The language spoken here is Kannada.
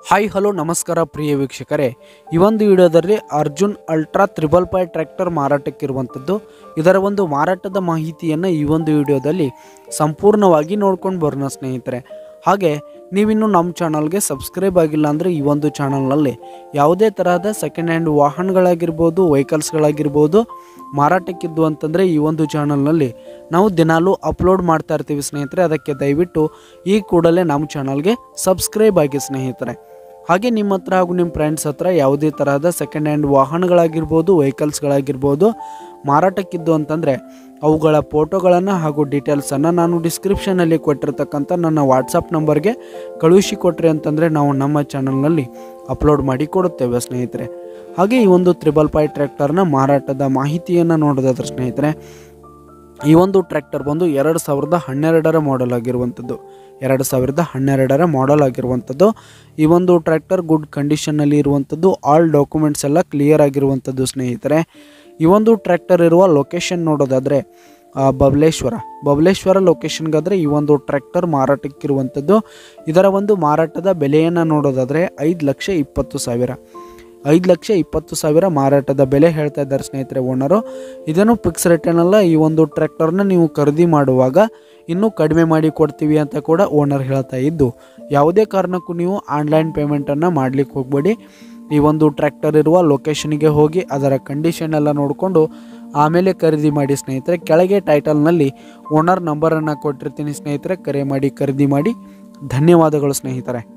ಹಾಯ್ ಹಲೋ ನಮಸ್ಕಾರ ಪ್ರಿಯ ವೀಕ್ಷಕರೇ ಈ ಒಂದು ವಿಡಿಯೋದಲ್ಲಿ ಅರ್ಜುನ್ ಅಲ್ಟ್ರಾ ತ್ರಿಬಲ್ ಫೈ ಟ್ರ್ಯಾಕ್ಟರ್ ಮಾರಾಟಕ್ಕಿರುವಂಥದ್ದು ಇದರ ಒಂದು ಮಾರಾಟದ ಮಾಹಿತಿಯನ್ನು ಈ ಒಂದು ವಿಡಿಯೋದಲ್ಲಿ ಸಂಪೂರ್ಣವಾಗಿ ನೋಡ್ಕೊಂಡು ಬರೋಣ ಸ್ನೇಹಿತರೆ ಹಾಗೆ ನೀವಿನ್ನು ನಮ್ಮ ಚಾನಲ್ಗೆ ಸಬ್ಸ್ಕ್ರೈಬ್ ಆಗಿಲ್ಲ ಅಂದರೆ ಈ ಒಂದು ಚಾನಲ್ನಲ್ಲಿ ಯಾವುದೇ ತರಹದ ಸೆಕೆಂಡ್ ಹ್ಯಾಂಡ್ ವಾಹನಗಳಾಗಿರ್ಬೋದು ವೆಹಿಕಲ್ಸ್ಗಳಾಗಿರ್ಬೋದು ಮಾರಾಟಕ್ಕಿದ್ದು ಅಂತಂದರೆ ಈ ಒಂದು ಚಾನಲ್ನಲ್ಲಿ ನಾವು ದಿನಾಲೂ ಅಪ್ಲೋಡ್ ಮಾಡ್ತಾ ಇರ್ತೀವಿ ಸ್ನೇಹಿತರೆ ಅದಕ್ಕೆ ದಯವಿಟ್ಟು ಈ ಕೂಡಲೇ ನಮ್ಮ ಚಾನಲ್ಗೆ ಸಬ್ಸ್ಕ್ರೈಬ್ ಆಗಿ ಸ್ನೇಹಿತರೆ ಹಾಗೆ ನಿಮ್ಮ ಹತ್ರ ಹಾಗೂ ನಿಮ್ಮ ಫ್ರೆಂಡ್ಸ್ ಹತ್ರ ಯಾವುದೇ ತರಹದ ಸೆಕೆಂಡ್ ಹ್ಯಾಂಡ್ ವಾಹನಗಳಾಗಿರ್ಬೋದು ವೆಹಿಕಲ್ಸ್ಗಳಾಗಿರ್ಬೋದು ಮಾರಾಟಕ್ಕಿದ್ದು ಅಂತಂದರೆ ಅವುಗಳ ಫೋಟೋಗಳನ್ನು ಹಾಗೂ ಡೀಟೇಲ್ಸನ್ನು ನಾನು ಡಿಸ್ಕ್ರಿಪ್ಷನಲ್ಲಿ ಕೊಟ್ಟಿರ್ತಕ್ಕಂಥ ನನ್ನ ವಾಟ್ಸಪ್ ನಂಬರ್ಗೆ ಕಳುಹಿಸಿ ಕೊಟ್ರಿ ಅಂತಂದರೆ ನಾವು ನಮ್ಮ ಚಾನಲ್ನಲ್ಲಿ ಅಪ್ಲೋಡ್ ಮಾಡಿ ಕೊಡುತ್ತೇವೆ ಸ್ನೇಹಿತರೆ ಹಾಗೆ ಈ ಒಂದು ತ್ರಿಬಲ್ ಫೈ ಟ್ರ್ಯಾಕ್ಟರ್ನ ಮಾರಾಟದ ಮಾಹಿತಿಯನ್ನು ನೋಡೋದಾದ್ರೆ ಸ್ನೇಹಿತರೆ ಈ ಒಂದು ಟ್ರ್ಯಾಕ್ಟರ್ ಬಂದು ಎರಡು ಸಾವಿರದ ಹನ್ನೆರಡರ ಮಾಡೆಲ್ ಆಗಿರುವಂಥದ್ದು ಎರಡು ಸಾವಿರದ ಹನ್ನೆರಡರ ಮಾಡೆಲ್ ಆಗಿರುವಂಥದ್ದು ಈ ಒಂದು ಟ್ರ್ಯಾಕ್ಟರ್ ಗುಡ್ ಕಂಡೀಷನ್ನಲ್ಲಿ ಇರುವಂಥದ್ದು ಆಲ್ ಡಾಕ್ಯುಮೆಂಟ್ಸ್ ಎಲ್ಲ ಕ್ಲಿಯರ್ ಆಗಿರುವಂಥದ್ದು ಸ್ನೇಹಿತರೆ ಈ ಒಂದು ಟ್ರ್ಯಾಕ್ಟರ್ ಇರುವ ಲೊಕೇಶನ್ ನೋಡೋದಾದರೆ ಆ, ಬಬಲೇಶ್ವರ ಬಬಲೇಶ್ವರ ಲೊಕೇಶನ್ಗಾದರೆ ಈ ಒಂದು ಟ್ರ್ಯಾಕ್ಟರ್ ಮಾರಾಟಕ್ಕಿರುವಂಥದ್ದು ಇದರ ಒಂದು ಮಾರಾಟದ ಬೆಲೆಯನ್ನು ನೋಡೋದಾದರೆ ಐದು ಲಕ್ಷ ಇಪ್ಪತ್ತು ಸಾವಿರ ಐದು ಲಕ್ಷ ಇಪ್ಪತ್ತು ಸಾವಿರ ಮಾರಾಟದ ಬೆಲೆ ಹೇಳ್ತಾ ಇದ್ದಾರೆ ಸ್ನೇಹಿತರೆ ಓನರು ಇದನ್ನು ಫಿಕ್ಸ್ ರೇಟೇನಲ್ಲ ಈ ಒಂದು ಟ್ರ್ಯಾಕ್ಟರ್ನ ನೀವು ಖರೀದಿ ಮಾಡುವಾಗ ಇನ್ನೂ ಕಡಿಮೆ ಮಾಡಿ ಕೊಡ್ತೀವಿ ಅಂತ ಕೂಡ ಓನರ್ ಹೇಳ್ತಾ ಇದ್ದು ಯಾವುದೇ ಕಾರಣಕ್ಕೂ ನೀವು ಆನ್ಲೈನ್ ಪೇಮೆಂಟನ್ನು ಮಾಡಲಿಕ್ಕೆ ಹೋಗಬೇಡಿ ಈ ಒಂದು ಟ್ರ್ಯಾಕ್ಟರ್ ಇರುವ ಲೊಕೇಶನ್ಗೆ ಹೋಗಿ ಅದರ ಕಂಡೀಷನ್ ಎಲ್ಲ ನೋಡಿಕೊಂಡು ಆಮೇಲೆ ಖರೀದಿ ಮಾಡಿ ಸ್ನೇಹಿತರೆ ಕೆಳಗೆ ಟೈಟಲ್ನಲ್ಲಿ ಓನರ್ ನಂಬರನ್ನು ಕೊಟ್ಟಿರ್ತೀನಿ ಸ್ನೇಹಿತರೆ ಕರೆ ಮಾಡಿ ಖರೀದಿ ಮಾಡಿ ಧನ್ಯವಾದಗಳು ಸ್ನೇಹಿತರೆ